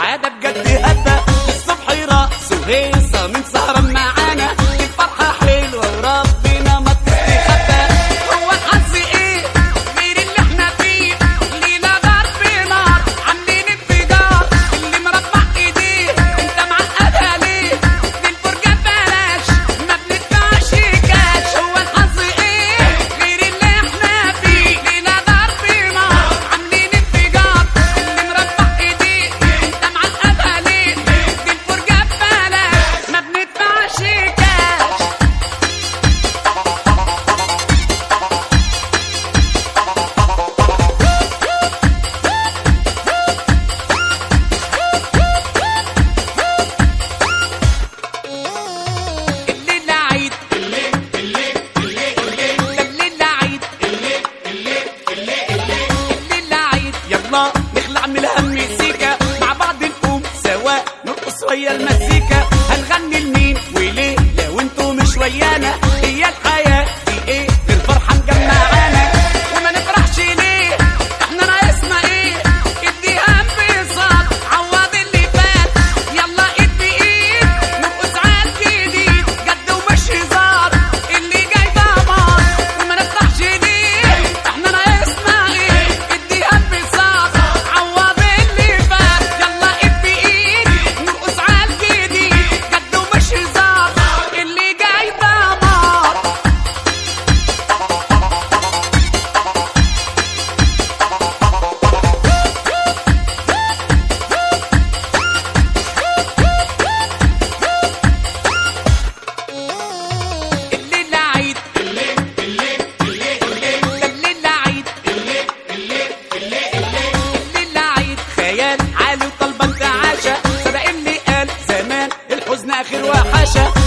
السعادة بجد هدى الصبح رقص وهيصة من سهران معانا الفرحة حلوة وربنا ما تستخبى هو الحظ ايه غير اللي احنا فيه لينا ضرب نار عاملين انفجار اللي مربع ايديه انت معقدها ليه دي الفرجة ببلاش ما بندفعش كاش هو الحظ ايه غير اللي احنا فيه لينا ضرب نار عاملين انفجار اللي مربع ايديه انت معقدها ليه دي الفرجة ببلاش ما بندفعش كاش الليلة عيد ده الليلة عيد الليلة عيد يلا نخلع من الهم سيكا مع بعض نقوم سوا نرقص ويا المزيكا هنغني لمين وليه لو انتوا مش ويانا هي الحياة دي ايه الفرحة مجمعانا وما نفرحش ليه احنا ناقصنا ايه اديها انبساط عوض اللي فات يلا ايد بايد نرقص على الجديد جد ومش هزار اللي جاي دمار وما نفرحش ليه احنا ناقصنا ايه اديها انبساط عوض اللي فات يلا ايد بايد نرقص على الجديد جد ومش هزار اللي جاي دمار الليلة عيد ده الليلة عيد الليلة عيد خيال عالي وطلبة انتعاشة صدق اللي قال زمان الحزن آخر وحشة